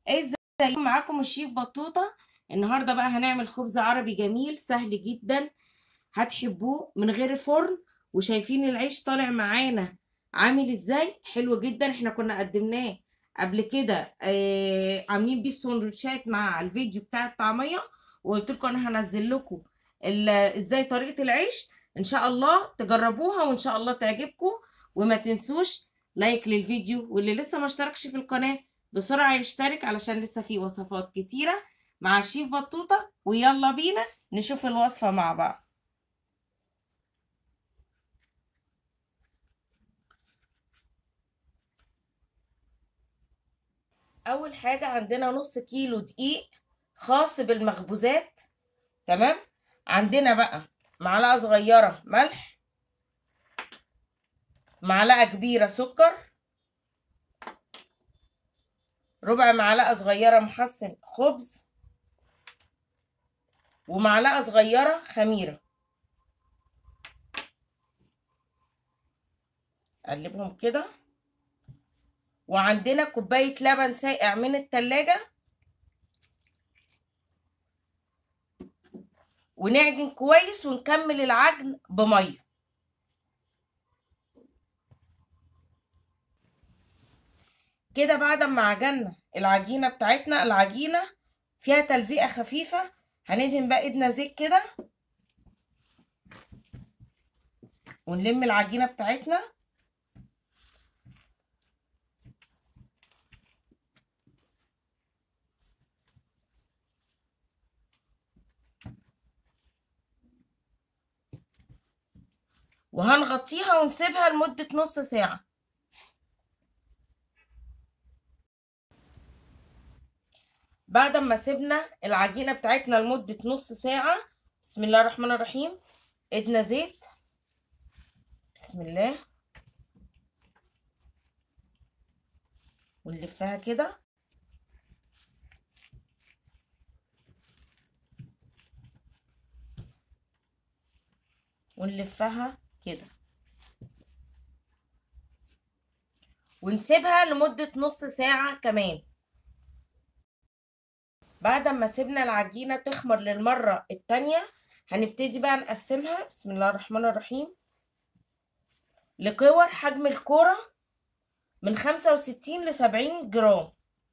ازيكم معاكم الشيف بطوطة النهاردة بقى هنعمل خبز عربي جميل سهل جدا هتحبوه من غير فرن وشايفين العيش طالع معانا عامل ازاي حلو جدا احنا كنا قدمناه قبل كده آه عاملين بيه السندوتشات مع الفيديو بتاع الطعمية وقلت لكم انا هنزل لكم ال- ازاي طريقة العيش ان شاء الله تجربوها وان شاء الله تعجبكم وما تنسوش لايك للفيديو واللي لسه ما اشتركش في القناة بسرعة يشترك علشان لسه في وصفات كتيرة مع الشيف بطوطة ويلا بينا نشوف الوصفة مع بعض أول حاجة عندنا نص كيلو دقيق خاص بالمخبوزات تمام عندنا بقى معلقة صغيرة ملح معلقة كبيرة سكر ربع معلقة صغيرة محسن خبز ومعلقة صغيرة خميرة قلبهم كده وعندنا كوباية لبن ساقع من التلاجة ونعجن كويس ونكمل العجن بمية كده بعد ما عجنا العجينة بتاعتنا العجينة فيها تلزيقة خفيفة هندهن بقى ايدنا زيت كده ونلم العجينة بتاعتنا وهنغطيها ونسيبها لمدة نص ساعة بعد ما سيبنا العجينة بتاعتنا لمدة نص ساعة بسم الله الرحمن الرحيم ادنا زيت بسم الله ونلفها كده ونلفها كده ونسيبها لمدة نص ساعة كمان بعد ما سيبنا العجينة تخمر للمرة التانية هنبتدي بقى نقسمها بسم الله الرحمن الرحيم لكور حجم الكورة من خمسة وستين لسبعين جرام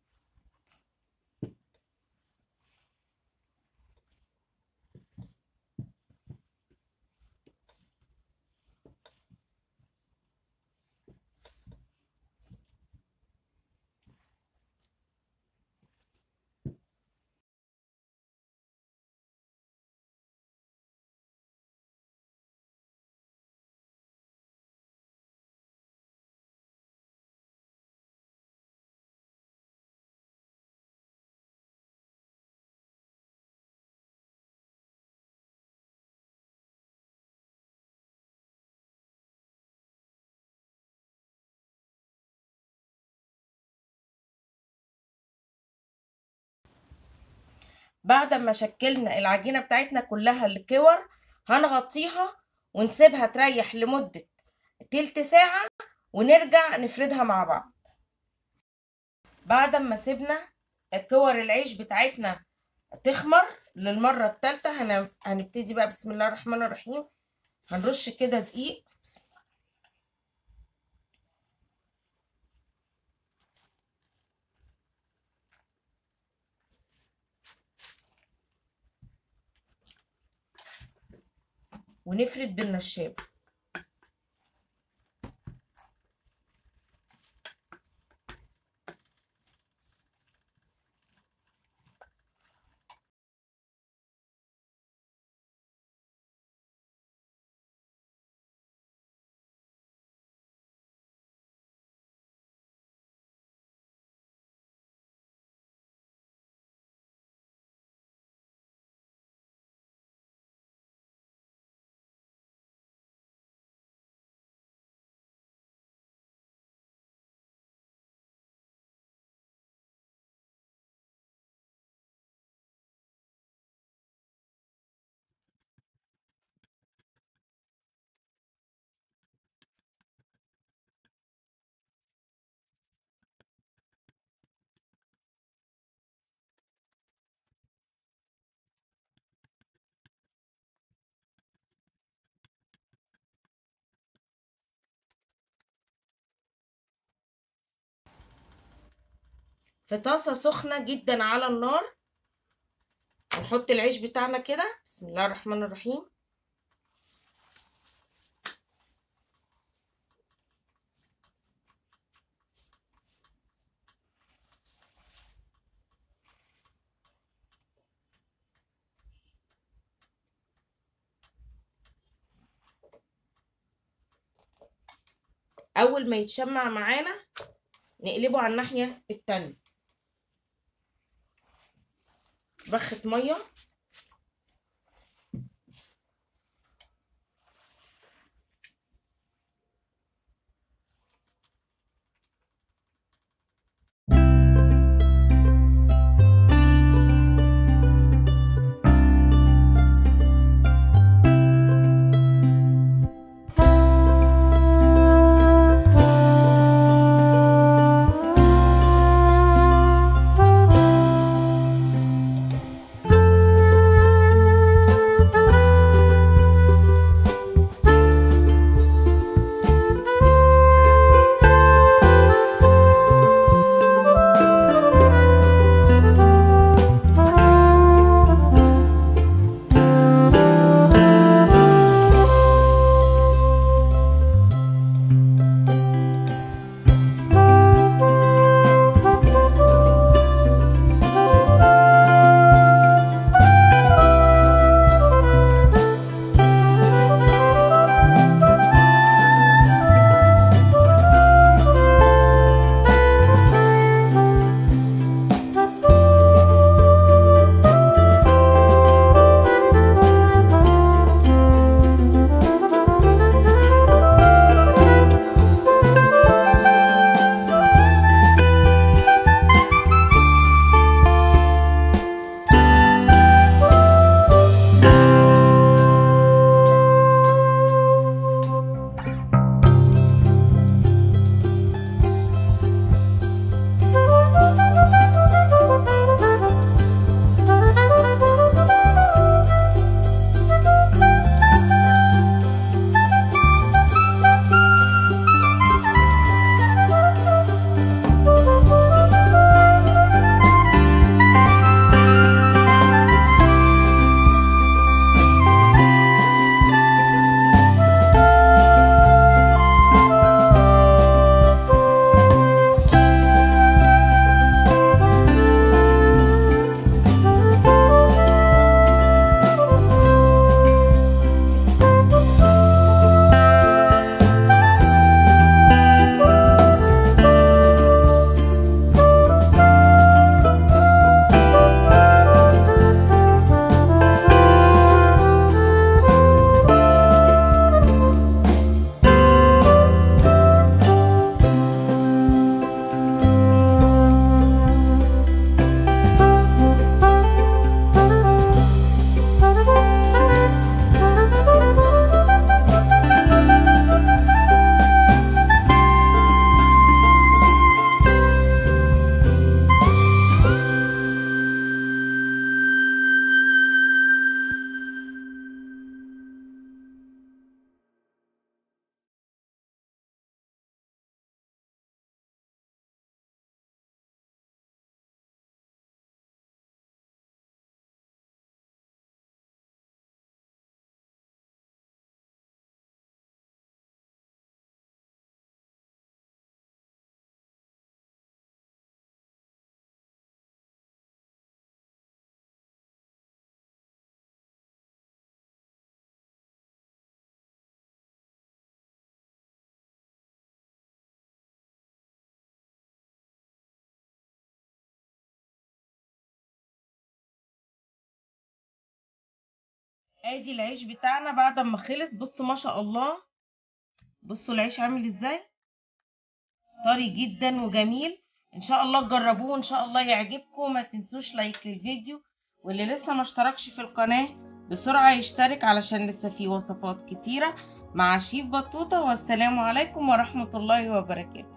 بعد ما شكلنا العجينة بتاعتنا كلها الكور هنغطيها ونسيبها تريح لمدة تلت ساعة ونرجع نفردها مع بعض بعد ما سيبنا كور العيش بتاعتنا تخمر للمرة التالتة هن... هنبتدي بقى بسم الله الرحمن الرحيم هنرش كده دقيق ونفرد بالنشابة في طاسة سخنة جدا على النار هنحط العيش بتاعنا كده بسم الله الرحمن الرحيم اول ما يتشمع معانا نقلبه على الناحية التانية بخة مية ادي العيش بتاعنا بعد ما خلص بصوا ما شاء الله بصوا العيش عامل ازاي طري جدا وجميل ان شاء الله تجربوه وان شاء الله يعجبكم ما تنسوش لايك للفيديو واللي لسه ما اشتركش في القناة بسرعة يشترك علشان لسه في وصفات كتيرة مع شيف بطوطة والسلام عليكم ورحمة الله وبركاته